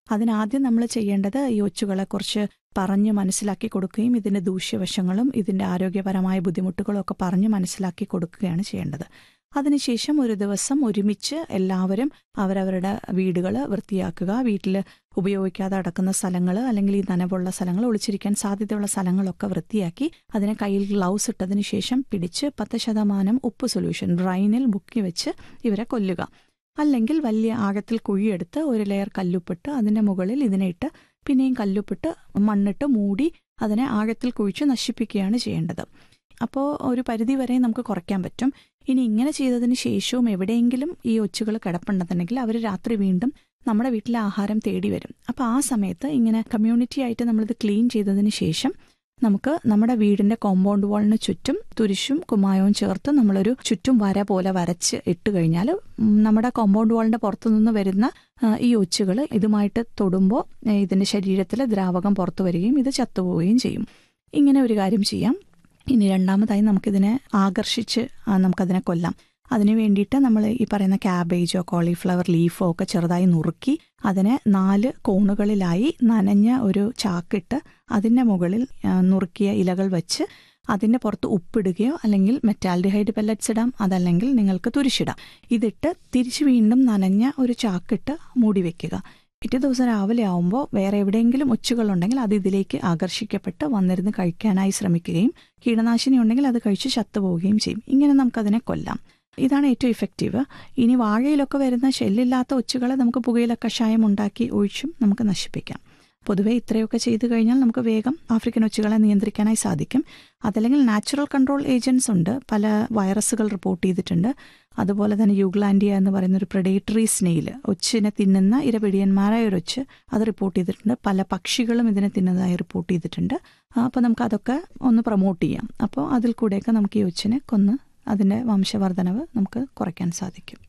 അതിനാദ്യം നമ്മൾ ചെയ്യേണ്ടത് ഈ ഒച്ചുകളെ കുറിച്ച് പറഞ്ഞ് മനസ്സിലാക്കി കൊടുക്കുകയും ഇതിന്റെ ദൂഷ്യവശങ്ങളും ഇതിന്റെ ആരോഗ്യപരമായ ബുദ്ധിമുട്ടുകളും ഒക്കെ പറഞ്ഞ് മനസ്സിലാക്കി കൊടുക്കുകയാണ് ചെയ്യേണ്ടത് അതിനുശേഷം ഒരു ദിവസം ഒരുമിച്ച് എല്ലാവരും അവരവരുടെ വീടുകൾ വൃത്തിയാക്കുക വീട്ടിൽ ഉപയോഗിക്കാതെ അടക്കുന്ന സ്ഥലങ്ങൾ അല്ലെങ്കിൽ ഈ നനവുള്ള സ്ഥലങ്ങൾ ഒളിച്ചിരിക്കാൻ സാധ്യതയുള്ള സ്ഥലങ്ങളൊക്കെ വൃത്തിയാക്കി അതിനെ കയ്യിൽ ഗ്ലൗസ് ഇട്ടതിന് ശേഷം പിടിച്ച് പത്ത് ശതമാനം ഉപ്പ് സൊല്യൂഷൻ ബ്രൈനിൽ മുക്കി വെച്ച് ഇവരെ കൊല്ലുക അല്ലെങ്കിൽ വലിയ ആഴത്തിൽ കുഴിയെടുത്ത് ഒരു ലെയർ കല്ലുപ്പിട്ട് അതിൻ്റെ മുകളിൽ ഇതിനെ ഇട്ട് പിന്നെയും കല്ലുപ്പിട്ട് മണ്ണിട്ട് മൂടി അതിനെ ആഴത്തിൽ കുഴിച്ച് നശിപ്പിക്കുകയാണ് ചെയ്യേണ്ടത് അപ്പോൾ ഒരു പരിധി വരെ നമുക്ക് കുറയ്ക്കാൻ പറ്റും ഇനി ഇങ്ങനെ ചെയ്തതിന് ശേഷവും എവിടെയെങ്കിലും ഈ ഒച്ചുകൾ കിടപ്പുണ്ടെന്നുണ്ടെങ്കിൽ അവർ രാത്രി വീണ്ടും നമ്മുടെ വീട്ടിലെ ആഹാരം തേടി വരും അപ്പോൾ ആ സമയത്ത് ഇങ്ങനെ കമ്മ്യൂണിറ്റി ആയിട്ട് നമ്മളിത് ക്ലീൻ ചെയ്തതിന് ശേഷം നമുക്ക് നമ്മുടെ വീടിന്റെ കോമ്പൗണ്ട് വാളിന് ചുറ്റും തുരിശും കുമ്മായവും ചേർത്ത് നമ്മളൊരു ചുറ്റും വര പോലെ വരച്ച് ഇട്ട് കഴിഞ്ഞാൽ നമ്മുടെ കോമ്പൗണ്ട് വാളിന്റെ പുറത്തു നിന്ന് വരുന്ന ഈ ഒച്ചുകൾ ഇതുമായിട്ട് തൊടുമ്പോൾ ഇതിന്റെ ശരീരത്തിലെ ദ്രാവകം പുറത്തു വരികയും ഇത് ചത്തുപോവുകയും ചെയ്യും ഇങ്ങനെ ഒരു കാര്യം ചെയ്യാം ഇനി രണ്ടാമതായി നമുക്കിതിനെ ആകർഷിച്ച് നമുക്കതിനെ കൊല്ലാം അതിനു വേണ്ടിയിട്ട് നമ്മൾ ഈ പറയുന്ന ക്യാബേജോ കോളിഫ്ലവർ ലീഫോ ഒക്കെ ചെറുതായി നുറുക്കി അതിനെ നാല് കോണുകളിലായി നനഞ്ഞ ഒരു ചാക്കിട്ട് അതിൻ്റെ മുകളിൽ നുറുക്കിയ ഇലകൾ വെച്ച് അതിൻ്റെ പുറത്ത് ഉപ്പിടുകയോ അല്ലെങ്കിൽ മെറ്റാൽഡിഹൈഡ് പെല്ലറ്റ്സ് ഇടാം അതല്ലെങ്കിൽ നിങ്ങൾക്ക് തുരിശിടാം ഇതിട്ട് തിരിച്ച് വീണ്ടും നനഞ്ഞ ഒരു ചാക്കിട്ട് മൂടി വെക്കുക പിറ്റേ ദിവസം രാവിലെ ആവുമ്പോൾ വേറെ എവിടെയെങ്കിലും ഒച്ചുകളുണ്ടെങ്കിൽ അത് ഇതിലേക്ക് ആകർഷിക്കപ്പെട്ട് വന്നിരുന്ന് കഴിക്കാനായി ശ്രമിക്കുകയും കീടനാശിനി ഉണ്ടെങ്കിൽ അത് കഴിച്ച് ചത്തുപോവുകയും ചെയ്യും ഇങ്ങനെ നമുക്കതിനെ കൊല്ലാം ഇതാണ് ഏറ്റവും ഇഫക്റ്റീവ് ഇനി വാഴയിലൊക്കെ വരുന്ന ഷെല്ലില്ലാത്ത ഒച്ചുകളെ നമുക്ക് പുകയില കഷായം ഉണ്ടാക്കി ഒഴിച്ചും നമുക്ക് നശിപ്പിക്കാം പൊതുവേ ഇത്രയൊക്കെ ചെയ്തു കഴിഞ്ഞാൽ നമുക്ക് വേഗം ആഫ്രിക്കൻ ഒച്ചുകളെ നിയന്ത്രിക്കാനായി സാധിക്കും അതല്ലെങ്കിൽ നാച്ചുറൽ കൺട്രോൾ ഏജൻസ് ഉണ്ട് പല വൈറസുകൾ റിപ്പോർട്ട് ചെയ്തിട്ടുണ്ട് അതുപോലെ തന്നെ യുഗ്ലാൻഡിയ എന്ന് പറയുന്ന ഒരു പ്രഡേറ്ററി സ്നെയിൽ ഒച്ചിനെ തിന്നുന്ന ഇരപിടിയന്മാരായ ഒരു ഒച്ച് അത് റിപ്പോർട്ട് ചെയ്തിട്ടുണ്ട് പല പക്ഷികളും ഇതിനെ തിന്നതായി റിപ്പോർട്ട് ചെയ്തിട്ടുണ്ട് അപ്പോൾ നമുക്ക് അതൊക്കെ ഒന്ന് പ്രൊമോട്ട് ചെയ്യാം അപ്പോൾ അതിൽ കൂടെയൊക്കെ നമുക്ക് ഈ ഒച്ചിനെ കൊന്ന് അതിൻ്റെ വംശവർധനവ് നമുക്ക് കുറയ്ക്കാൻ സാധിക്കും